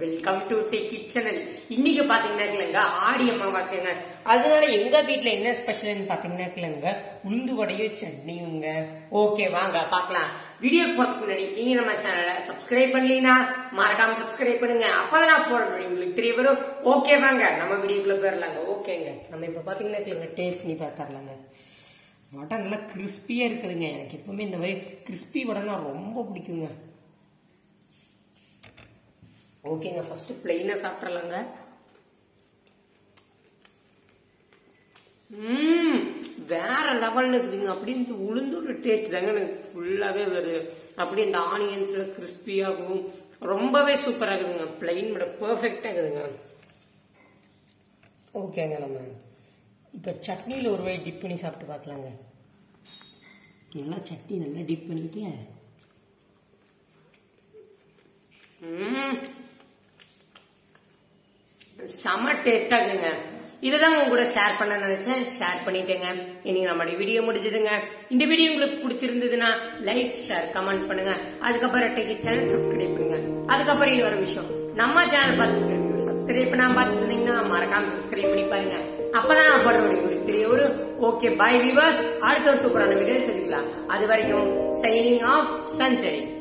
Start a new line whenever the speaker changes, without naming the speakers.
welcome to tech channel இன்னைக்கு பாத்தீங்கன்னா ஆடி அமாவாசைங்க அதனால எங்க வீட்ல என்ன ஸ்பெஷல்னு பாத்தீங்கன்னா உளுந்து வடையும் சட்னியுங்க ஓகே வாங்க பார்க்கலாம் வீடியோ போறதுக்கு முன்னாடி நீங்க நம்ம சேனலை சப்ஸ்கிரைப் பண்ணலீங்கன்னா மறக்காம சப்ஸ்கிரைப் பண்ணுங்க அப்பதான் நான் போற வீடியோ உங்களுக்கு தெரிய வரும் ஓகே வாங்க நம்ம வீடியோக்குள்ள போயிடலாங்க ஓகேங்க நம்ம இப்ப பாத்தீங்கன்னா டேஸ்ட் பண்ணி பார்த்துடலாங்க வடை நல்லா கிறிஸ்பியா இருக்குதுங்க எனக்கு எப்பவுமே இந்த மாதிரி கிறிஸ்பி வடைனா ரொம்ப பிடிக்குங்க ஓகேங்க ஃபர்ஸ்ட் பிளெயினா சாப்பிட்றலாங்க ம் வேற லெவல்ல இருக்குதுங்க அப்படியே இந்த உளுந்தோட டேஸ்ட் தாங்க எனக்கு ஃபுல்லாவே வருது அப்படியே இந்த ஆனியன்ஸ்ல கிறிஸ்பியாகவும் ரொம்பவே சூப்பரா இருக்குதுங்க பிளெயின் விட பெர்ஃபெக்டா இருக்குதுங்க ஓகேங்க நம்ம இப்போ சட்னியில் ஒரு வாய் டிப் பண்ணி சாப்பிட்டு பார்க்கலாங்க நல்லா சட்னி நல்லா டிப் பண்ணிட்டு ம் செம டேஸ்டா இருக்குங்க இதுதான் உங்க கூட ஷேர் பண்ண நினைச்சேன் ஷேர் பண்ணிட்டேங்க இன்னைக்கு நம்மளுடைய வீடியோ முடிஞ்சதுங்க இந்த வீடியோ உங்களுக்கு பிடிச்சிருந்ததுன்னா லைக் ஷேர் கமெண்ட் பண்ணுங்க அதுக்கப்புறம் டெக்கி சேனல் சப்ஸ்கிரைப் பண்ணுங்க அதுக்கப்புறம் இன்னொரு விஷயம் நம்ம சேனல் பார்த்துட்டு சப்ஸ்கிரைப் பண்ணாம பார்த்துட்டு இருந்தீங்கன்னா மறக்காம சப்ஸ்கிரைப் பண்ணி பாருங்க அப்பதான் நான் போடுற வீடியோ உங்களுக்கு தெரிய வரும் ஓகே பை விவர்ஸ் அடுத்த ஒரு சூப்பரான வீடியோ சொல்லிக்கலாம் அது வரைக்கும் சைனிங் ஆஃப் சஞ்சரி